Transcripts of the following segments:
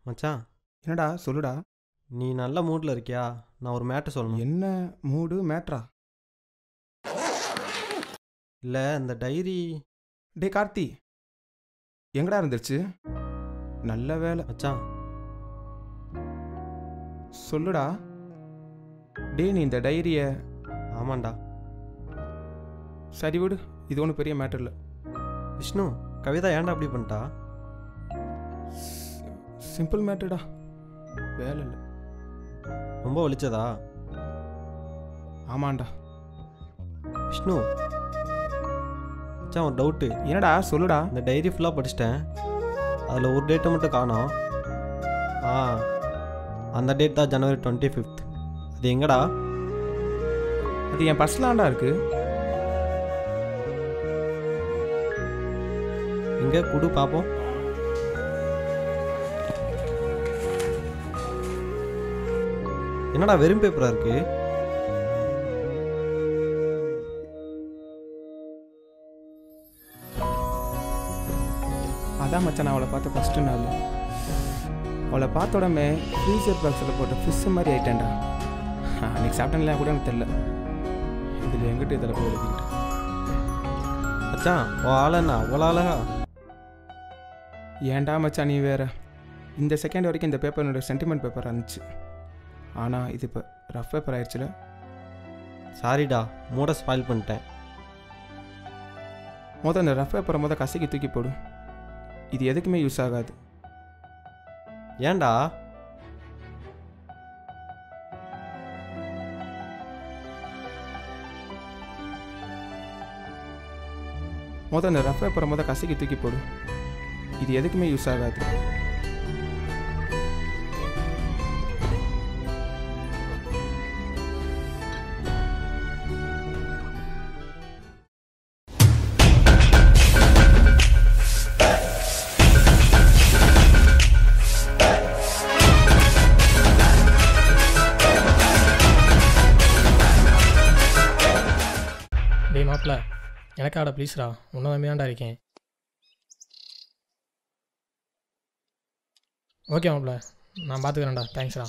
மச்சான் என்னடா சொல்லுடா நீ நல்ல மூடில் இருக்கியா நான் ஒரு மேட்டர் சொல்லணும் என்ன மூடு மேட்ரா இல்லை இந்த டைரி டே கார்த்தி எங்கடா இருந்துருச்சு நல்ல வேலை மச்சான் சொல்லுடா டே நீ இந்த டைரியை ஆமாண்டா சரி விடு இது ஒன்றும் பெரிய மேட்டர் இல்லை விஷ்ணு கவிதா ஏன்டா அப்படி பண்ணிட்டா சிம்பிள் மேட்டர்டா வேலை இல்லை ரொம்ப வலிச்சதா ஆமாண்டா விஷ்ணு மச்சான் ஒரு டவுட்டு என்னடா சொல்லுடா இந்த டைரி ஃபுல்லாக படிச்சிட்டேன் அதில் ஒரு டேட்டை மட்டும் காணோம் ஆ அந்த டேட் தான் ஜனவரி டுவெண்ட்டி ஃபிஃப்த் அது எங்கடா அது என் பர்சனலாண்டா இருக்கு எங்கே குடு பார்ப்போம் என்னடா வெறும் பேப்பரா இருக்கு அதான் மச்சான் நான் அவளை பார்த்த ஃபஸ்ட்டு நாள் அவளை பார்த்த உடனே ஃப்ரீசர் பாக்ஸில் போட்ட ஃபிஷ் மாதிரி ஆயிட்டேன்டா அன்னைக்கு சாப்பிட்டேன்ல கூட எனக்கு தெரில இதில் எங்கிட்ட இதில் போய் எழுதிக்கிட்டு மச்சான் ஓ ஆள் என்ன அவ்வளோ அழகா ஏன்டா மச்சான் நீ வேற இந்த செகண்ட் வரைக்கும் இந்த பேப்பர் என்னோட சென்டிமெண்ட் பேப்பராக இருந்துச்சு ஆனால் இது இப்போ ரஃப் பேப்பர் ஆயிடுச்சுல சாரிடா மூட ஸ்பாயில் பண்ணிட்டேன் மொதல் அந்த ரஃப் பேப்பரை மொதல் கசக்கி தூக்கி போடு இது எதுக்குமே யூஸ் ஆகாது ஏன்டா மொதல் அந்த ரஃப் பேப்பரை மொதல் கசக்கி தூக்கி போடு இது எதுக்குமே யூஸ் ஆகாது டேய் மாப்பிள்ள எனக்காடா ப்ளீஸ்டா உன்னை நம்பி தான்டா இருக்கேன் ஓகே மாப்பிள்ள நான் பார்த்துக்கிறேன்டா தேங்க்ஸ்டா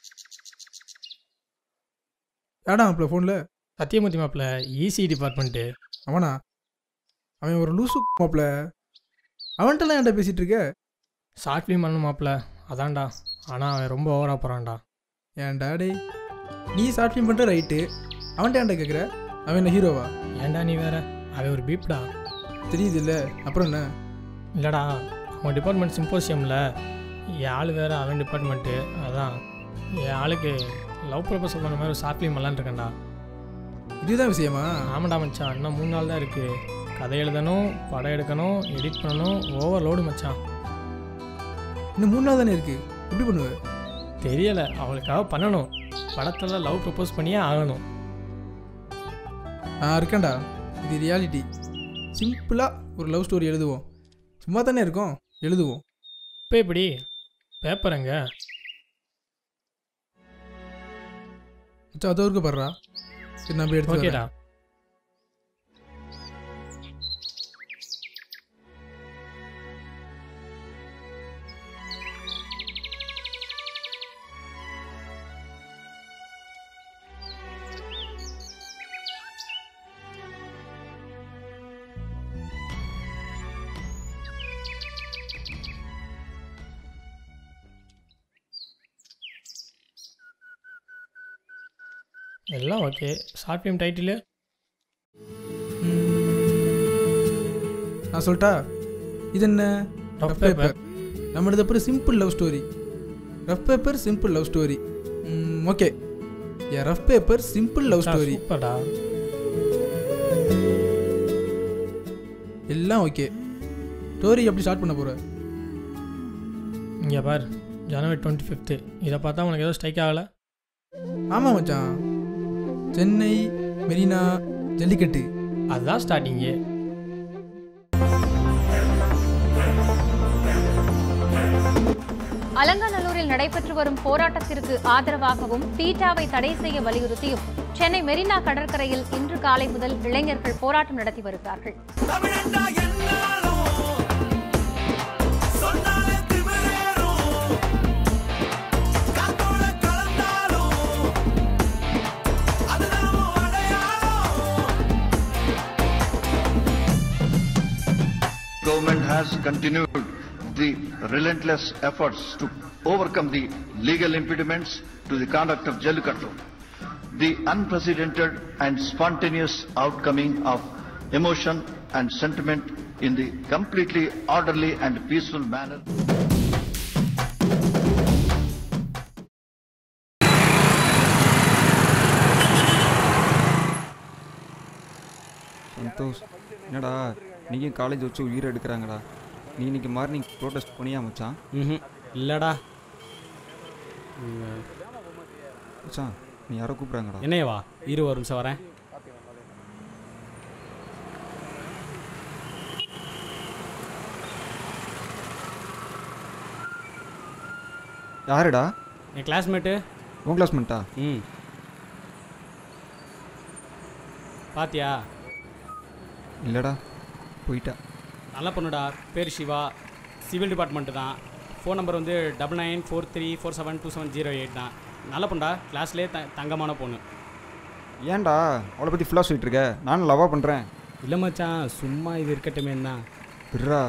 ஏடா மாப்பிள்ள ஃபோனில் சத்தியமூர்த்தி மாப்பிள்ள இசி டிபார்ட்மெண்ட்டு அவனா அவன் ஒரு லூசு மாப்பிள்ள அவன்கிட்டலாம் ஏன்டா பேசிகிட்டு இருக்க ஷார்ட் ஃபிலிம் பண்ணணும் மாப்பிள்ள அதான்டா ஆனால் அவன் ரொம்ப ஓவராக போகிறான்டா ஏன்டா டேய் நீ ஷார்ட் ஃபிலிம் பண்ணுற ரைட்டு அவன்கிட்ட ஏன்டா கேட்குற அவன் என்ன ஹீரோவா ஏன்டா நீ வேற அவன் ஒரு பீப்டா தெரியுது இல்லை அப்புறம் என்ன இல்லைடா அவன் டிபார்ட்மெண்ட் சிம்போசியமில் என் ஆள் வேறு அவன் டிபார்ட்மெண்ட்டு அதான் என் ஆளுக்கு லவ் ப்ரொபோசல் பண்ண மாதிரி ஒரு ஷார்ட் ஃபிலிம் பண்ணலான்னு இருக்கேன்டா இதுதான் விஷயமா ஆமாண்டா மச்சான் இன்னும் மூணு நாள் தான் இருக்குது கதை எழுதணும் படம் எடுக்கணும் எடிட் பண்ணணும் ஓவர்லோடு மச்சான் இன்னும் மூணு நாள் தானே இருக்கு எப்படி பண்ணுவ தெரியலை அவளுக்காக பண்ணணும் படத்தில் லவ் ப்ரப்போஸ் பண்ணியே ஆகணும் நான் இருக்கேன்டா இது ரியாலிட்டி சிம்பிளாக ஒரு லவ் ஸ்டோரி எழுதுவோம் சும்மா தானே இருக்கோம் எழுதுவோம் இப்போ எப்படி பேப்பர் எங்க மச்சான் அதோ இருக்க பாடுறா சரி நான் போய் எடுத்து ஓகேடா எல்லாம் ஓகே ஷார்ட் ஃபிலிம் டைட்டிலு நான் சொல்லிட்டா இது என்ன Rough ரஃப் பேப்பர் நம்மளது அப்புறம் simple love story rough paper simple love story okay ஏ rough paper simple love story சூப்பர்டா எல்லாம் ஓகே ஸ்டோரி எப்படி ஸ்டார்ட் பண்ண போகிற இங்கே பார் ஜனவரி டுவெண்ட்டி ஃபிஃப்த்து இதை பார்த்தா உனக்கு ஏதோ ஸ்ட்ரைக் ஆகலை ஆமாம் மச்சான் சென்னை மெரினா ஜல்லிக்கட்டு அதுதான் ஸ்டார்டிங்கு அலங்காநல்லூரில் நடைபெற்று வரும் போராட்டத்திற்கு ஆதரவாகவும் பீட்டாவை தடை செய்ய வலியுறுத்தியும் சென்னை மெரினா கடற்கரையில் இன்று காலை முதல் இளைஞர்கள் போராட்டம் நடத்தி வருகிறார்கள் தமிழண்டா என்னாலும் சொன்னாலே திமிரேறும் has continued the relentless efforts to overcome the legal impediments to the conduct of Jallikattu. The unprecedented and spontaneous outcoming of emotion and sentiment in the completely orderly and peaceful manner. Santhosh என்னடா நீயும் college வச்சு உயிர் எடுக்கிறாங்கடா நீ இன்னைக்கு morning protest பண்ணியா மச்சான் ம் இல்லைடா மச்சான் நீ யாரோ கூப்பிட்றாங்கடா என்னையவா இரு ஒரு நிமிஷம் வரேன் யாருடா என் கிளாஸ்மேட்டு உன் கிளாஸ்மெண்ட்டா ம் பாத்தியா இல்லைடா போயிட்டா நல்ல பொண்ணுடா பேர் சிவா சிவில் டிபார்ட்மெண்ட்டு தான் ஃபோன் நம்பர் வந்து double nine four three four seven two seven zero eight தான் நல்ல பொண்ணா கிளாஸ்லேயே த தங்கமான பொண்ணு ஏன்டா அவளை பற்றி ஃபுல்லாக சொல்லிட்டு இருக்க நானும் லவா பண்ணுறேன் இல்லை மச்சான் சும்மா இது இருக்கட்டுமே தான் பிர்ரா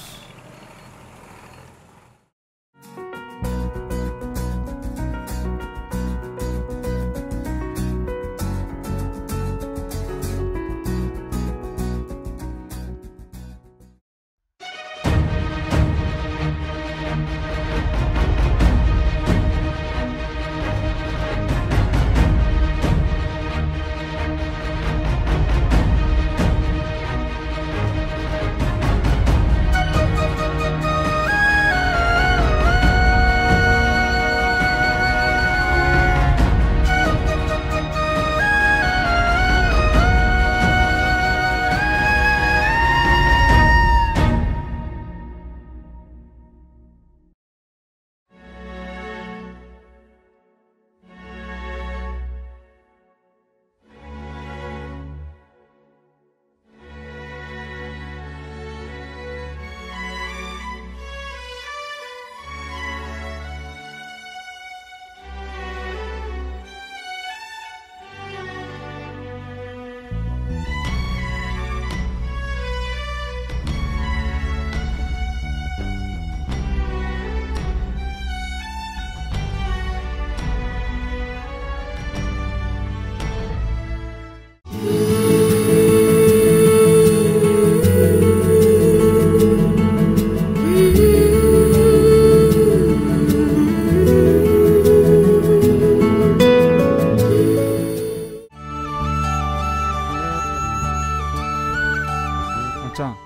மச்சான்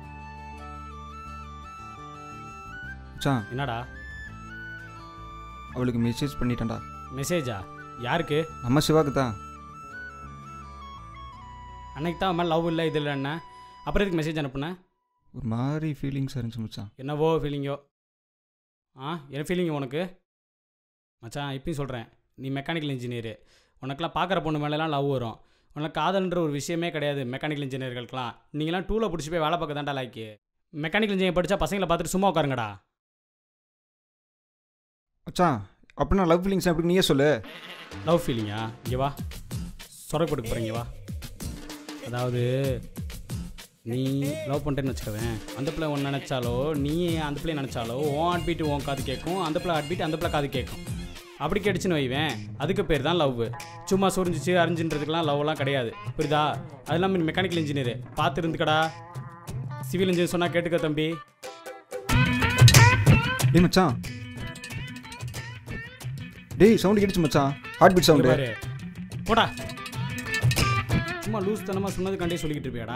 மச்சான் என்னடா அவளுக்கு மெசேஜ் பண்ணிட்டேன்டா மெசேஜா யாருக்கு நம்ம சிவாக்கு தான் அன்னைக்கு தான் மேலே லவ் இல்லை இது இல்லை என்ன அப்புறம் எதுக்கு மெசேஜ் அனுப்புனேன் ஒரு மாதிரி ஃபீலிங்ஸ் இருந்துச்சு மச்சான் என்னவோ ஃபீலிங்கோ ஆ என்ன ஃபீலிங் உனக்கு மச்சான் இப்பயும் சொல்கிறேன் நீ மெக்கானிக்கல் இன்ஜினியரு உனக்கெல்லாம் பார்க்குற பொண்ணு மேலெலாம் லவ் வரும் உனக்கு காதல்ன்ற ஒரு விஷயமே கிடையாது மெக்கானிக்கல் இன்ஜினியர்களுக்கெல்லாம் நீங்களாம் டூவில் பிடிச்சி போய் வேலை பார்க்க தான்டா லாய்க்கு மெக்கானிக்கல் இன்ஜினியர் படித்தா பசங்களை பார்த்துட்டு சும்மா உட்காருங்கடா மச்சான் அப்படின்னா லவ் ஃபீலிங்ஸ் எப்படி நீயே சொல்லு லவ் ஃபீலிங்கா இங்கே வா சொரை போட்டுக்க போகிறீங்க வா அதாவது நீ லவ் பண்ணுறேன்னு வச்சுக்கவேன் அந்த பிள்ளை ஒன்று நினச்சாலோ நீ அந்த பிள்ளை நினச்சாலோ உன் ஹார்ட் பீட் உன் காது கேட்கும் அந்த பிள்ளை ஹார்ட் பீட் அந்த பிள்ளை காது கேட்கும் அப்படி கேட்டுச்சுன்னு வைவேன் அதுக்கு பேர் தான் லவ் சும்மா சுரிஞ்சிச்சு அரிஞ்சுன்றதுக்கெலாம் லவ்லாம் கிடையாது புரியுதா அது இல்லாமல் நீ மெக்கானிக்கல் இன்ஜினியர் பார்த்து இருந்துக்கடா சிவில் இன்ஜினியர் சொன்னால் கேட்டுக்க தம்பி டேய் மச்சான் டேய் சவுண்டு கேட்டுச்சு மச்சான் ஹார்ட் பீட் இங்க சவுண்டு பாரு போடா சும்மா லூஸ் தனமா சொன்னது கண்டே சொல்லிக்கிட்டு இருப்பியாடா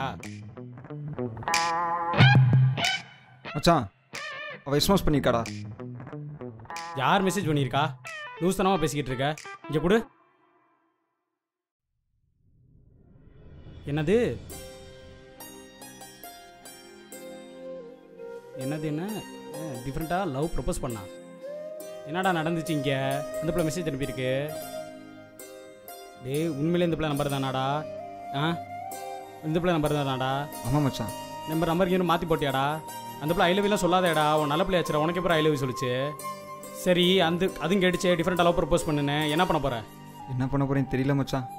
மச்சான் அவள் எஸ்மாஸ் பண்ணியிருக்காடா யார் மெசேஜ் பண்ணியிருக்கா லூஸ் தனமா பேசிக்கிட்டு இருக்க இங்கே கொடு என்னது என்னது என்ன டிஃப்ரெண்ட்டாக லவ் ப்ரப்போஸ் பண்ணா என்னடா நடந்துச்சு இங்கே அந்த பிள்ளை மெசேஜ் அனுப்பியிருக்கு டேய் உண்மையிலே இந்த பிள்ளை நம்பர் தானாடா ஆ இந்த பிள்ளை நம்பர் தானாடா ஆமாம் மச்சான் நம்பர் நம்பர் இன்னும் மாற்றி போட்டியாடா அந்த பிள்ளை ஐ லவ்லாம் சொல்லாதேடா உன் நல்ல பிள்ளை ஆச்சுடா உனக்கு அப்புறம் ஐ லவ் சொல்லிச்சு சரி அந்த அதுவும் கேட்டுச்சு டிஃப்ரெண்ட் லவ் ப்ரப்போஸ் பண்ணுனேன் என்ன பண்ண போற என்ன பண்ண போறேன்னு தெரியல மச்சான்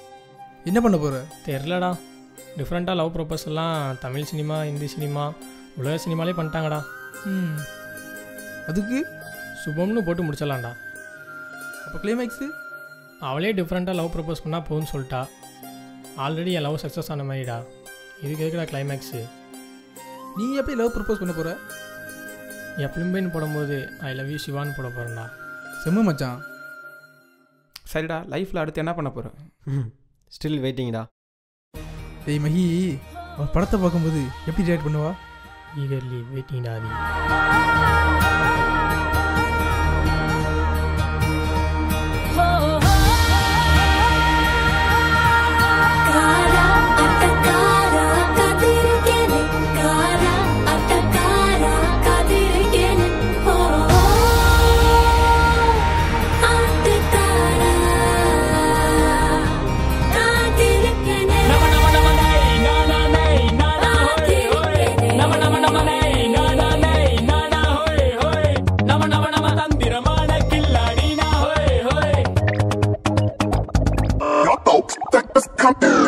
என்ன பண்ண போற தெரிலடா டிஃப்ரெண்ட்டாக லவ் ப்ரொப்போசல்லாம் தமிழ் சினிமா ஹிந்தி சினிமா உலக சினிமாலே பண்ணிட்டாங்கடா ம் அதுக்கு சுபம்னு போட்டு முடிச்சிடலாம்டா அப்போ கிளைமேக்ஸு அவளே டிஃப்ரெண்ட்டாக லவ் ப்ரப்போஸ் பண்ணால் போகும்னு சொல்லிட்டா ஆல்ரெடி என் லவ் சக்ஸஸ் ஆன மாதிரிடா இதுக்கு எதுக்குடா கிளைமேக்ஸு நீ எப்படி லவ் ப்ரப்போஸ் பண்ண போகிற என் ஃபிலிம்பேன்னு போடும்போது ஐ லவ் யூ சிவான்னு போட போகிறேன்டா செம்ம மச்சான் சரிடா லைஃப்பில் அடுத்து என்ன பண்ண போகிறேன் ஸ்டில் வெயிட்டிங்டா டேய் மகி அவள் படத்தை பார்க்கும்போது எப்படி ரியாக்ட் பண்ணுவா ஈகர்லி வெயிட்டிங் டாதி காரா அட்டகாரா கதிர்கேனே காரா அட்டகாரா கதிர்கேனே ஓ அட்டகாரா கதிர்கேனே நம நம நம நை நா நா நை நா நா ஹோய் நம நம நம நை நா நா நை நா நா ஹோய் ஹோய் நம நம நம தந்திரமான கில்லாடி நா ஹோய் ஹோய் Y'all folks think this company